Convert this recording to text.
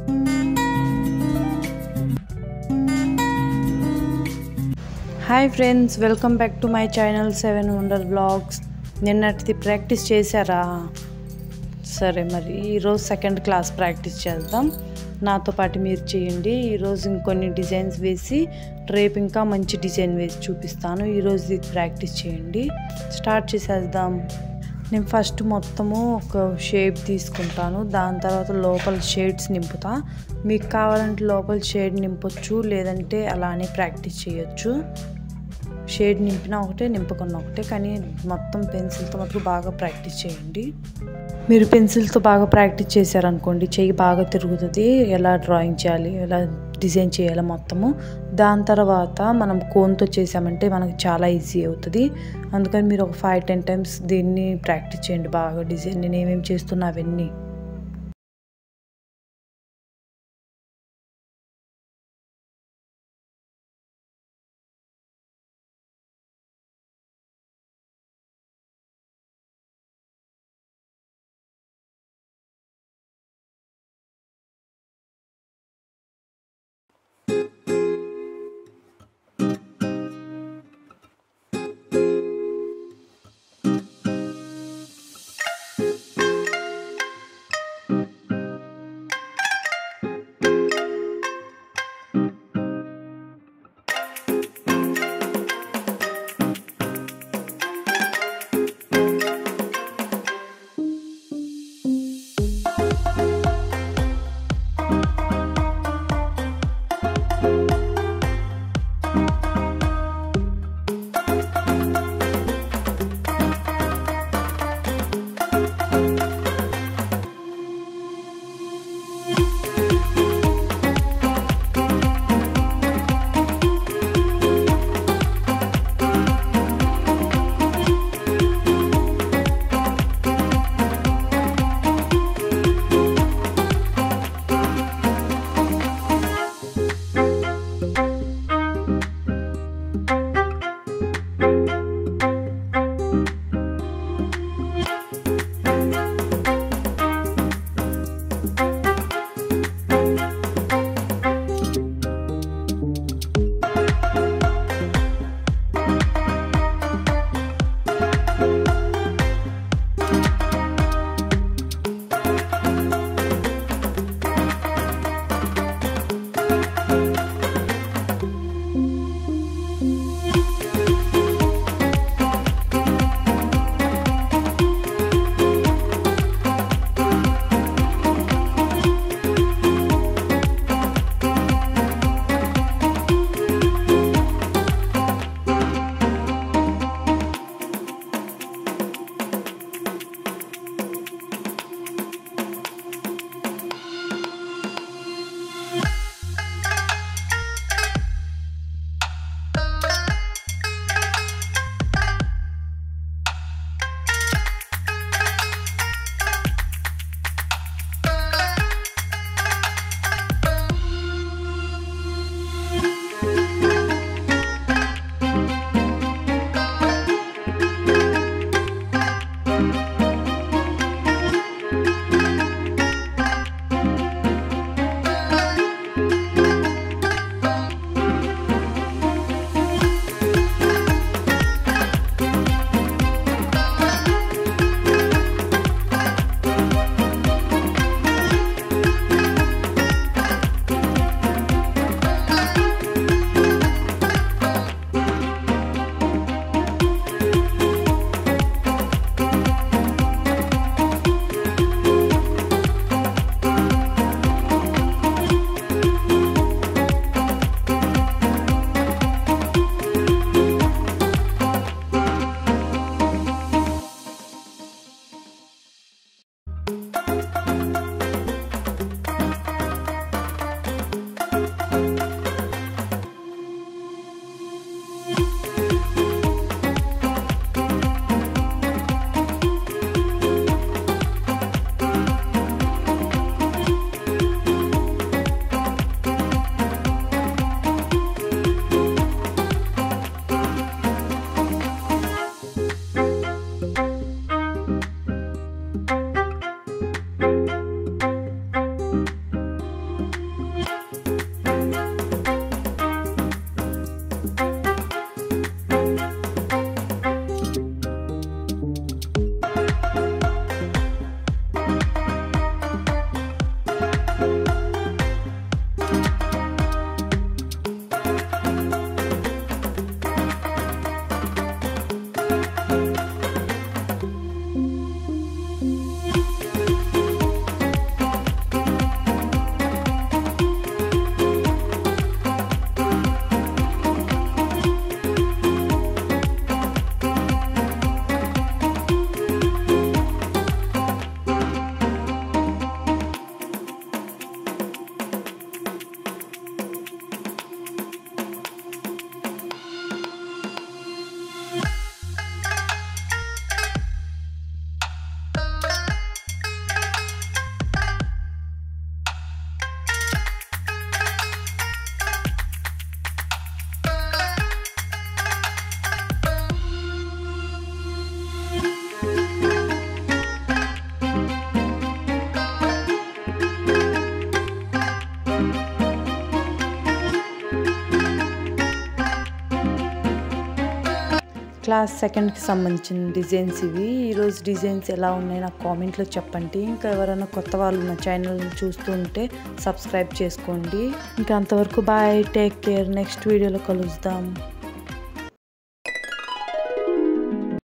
hi friends welcome back to my channel seven wonder blogs నిన్నటిది practice చేశారా సరే మరి ఈరోజు సెకండ్ క్లాస్ ప్రాక్టీస్ చేద్దాం నాతో పాటు మీరు చేయండి ఈరోజు ఇంకొన్ని డిజైన్స్ వేసి రేపు ఇంకా మంచి డిజైన్ వేసి చూపిస్తాను ఈరోజు ఇది ప్రాక్టీస్ చేయండి స్టార్ట్ చేసేద్దాం నేను ఫస్ట్ మొత్తము ఒక షేప్ తీసుకుంటాను దాని తర్వాత లోపల షేడ్స్ నింపుతా మీకు కావాలంటే లోపల షేడ్ నింపొచ్చు లేదంటే అలానే ప్రాక్టీస్ చేయొచ్చు షేడ్ నింపినా ఒకటే నింపకున్నా ఒకటే కానీ మొత్తం పెన్సిల్తో మటుకు బాగా ప్రాక్టీస్ చేయండి మీరు పెన్సిల్తో బాగా ప్రాక్టీస్ చేశారనుకోండి చెయ్యి బాగా తిరుగుతుంది ఎలా డ్రాయింగ్ చేయాలి ఎలా డిజైన్ చేయాలి మొత్తము దాని తర్వాత మనం కోన్తో చేసామంటే మనకు చాలా ఈజీ అవుతుంది అందుకని మీరు ఒక ఫైవ్ టెన్ టైమ్స్ దీన్ని ప్రాక్టీస్ చేయండి బాగా డిజైన్ నేను ఏమేమి చేస్తున్నా అవన్నీ క్లాస్ సెకండ్కి సంబంధించిన డిజైన్స్ ఇవి ఈరోజు డిజైన్స్ ఎలా ఉన్నాయి నాకు కామెంట్లో చెప్పండి ఇంకా ఎవరైనా కొత్త వాళ్ళు నా ఛానల్ని చూస్తూ ఉంటే సబ్స్క్రైబ్ చేసుకోండి ఇంకా అంతవరకు బాయ్ టేక్ కేర్ నెక్స్ట్ వీడియోలో కలుద్దాం